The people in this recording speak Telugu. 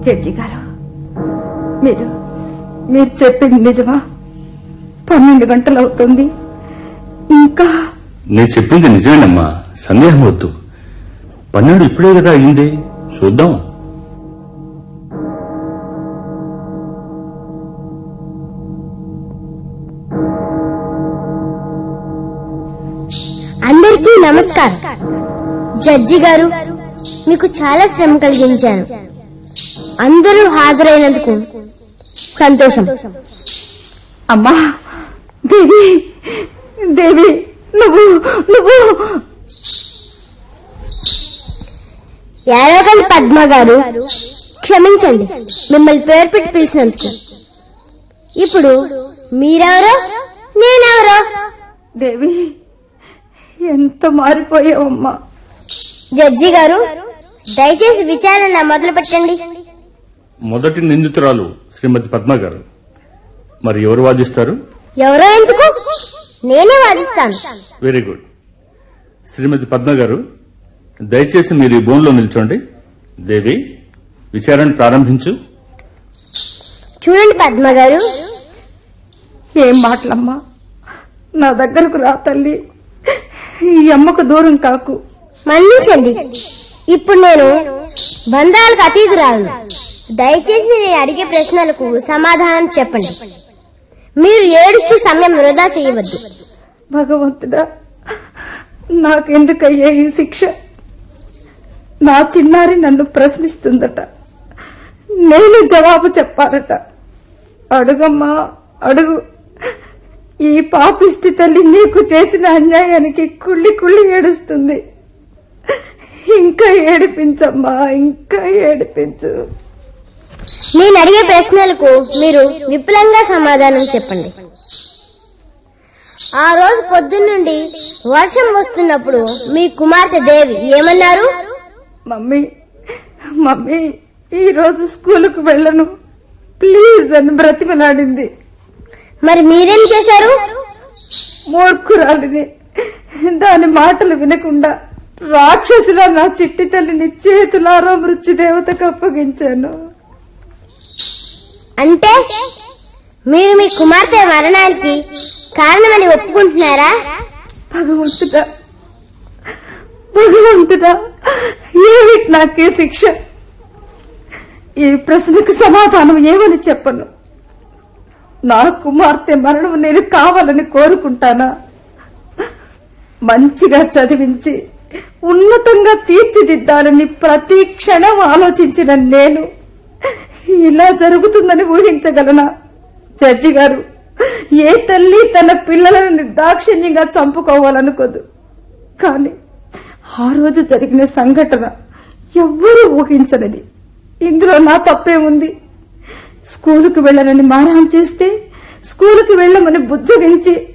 జడ్జి గారు మీరు మీరు చెప్పింది నిజమా పన్నెండు గంటలు అవుతుంది ఇంకా నేను చెప్పింది నిజమేనమ్మా సందేహం వద్దు పన్నెండు ఇప్పుడే కదా అయింది చూద్దాం అందరికీ నమస్కారం జడ్జి గారు మీకు చాలా శ్రమ కలిగించాను అందరూ హాజరైనందుకు సంతోషం అమ్మా దేవి దేవి నువ్వు నువ్వు యారగల్ పద్మ గారు క్షమించండి మిమ్మల్ని పేరు పెట్టి పిలిచినందుకు ఇప్పుడు మీరెవరో నేనెవరో దేవి ఎంత మారిపోయావమ్మా జడ్జి గారు దయచేసి విచారణ మొదలు పెట్టండి మొదటి నిందితురాలు శ్రీమతి పద్మ గారు మరి ఎవరు వాదిస్తారు ఎవరో ఎందుకు నేనే వాదిస్తాను వెరీ గుడ్ శ్రీమతి పద్మ గారు దయచేసి మీరు ఈ బోన్లో నిల్చోండి దేవి విచారణ ప్రారంభించు చూడండి పద్మ గారు ఏం మాటలమ్మా నా దగ్గరకు రా తల్లి ఈ అమ్మకు దూరం కాకు మన్నించండి ఇప్పుడు నేను బంధాలకు అతీతురాలను దయచేసి నేను అడిగే ప్రశ్నలకు సమాధానం చెప్పండి మీరు ఏడుస్తూ సమయం వృధా చేయవద్దు భగవంతుడా నాకెందుకయ్యే ఈ శిక్ష నా చిన్నారి నన్ను ప్రశ్నిస్తుందట నేను జవాబు చెప్పాలట అడుగమ్మా అడుగు ఈ పాపిష్టి తల్లి నీకు చేసిన అన్యాయానికి కుళ్ళి కుళ్ళి ఏడుస్తుంది ఇంకా ఏడిపించమ్మా ఇంకా ఏడిపించు నేను అడిగే ప్రశ్నలకు మీరు విపులంగా సమాధానం చెప్పండి ఆ రోజు పొద్దున్నుండి వర్షం వస్తున్నప్పుడు మీ కుమార్తె దేవి ఏమన్నారు మమ్మీ మమ్మీ ఈ రోజు స్కూలుకు వెళ్ళను ప్లీజ్ అని బ్రతిమలాడింది మరి మీరేం చేశారు మూర్ఖురాలిని దాని మాటలు వినకుండా రాక్షసులా నా చిట్టి తల్లిని చేతులారా మృత్యుదేవతకు అప్పగించాను అంటే మీరు మీ కుమార్తె మరణానికి కారణమని ఒప్పుకుంటున్నారా భగవంతుడా భగవంతుడా ఏమిటి నాకే శిక్ష ఈ ప్రశ్నకు సమాధానం ఏమని చెప్పను నా కుమార్తె మరణం నేను కావాలని కోరుకుంటానా మంచిగా చదివించి ఉన్నతంగా తీర్చిదిద్దాలని ప్రతి క్షణం ఆలోచించిన నేను ఇలా జరుగుతుందని ఊహించగలనా జడ్జి గారు ఏ తల్లి తన పిల్లలను నిర్దాక్షిణ్యంగా చంపుకోవాలనుకోదు కానీ ఆ రోజు జరిగిన సంఘటన ఎవ్వరూ ఊహించలేది ఇందులో నా తప్పే ఉంది స్కూలుకు వెళ్ళనని మారాం చేస్తే స్కూలుకు వెళ్ళమని బుజ్జగించి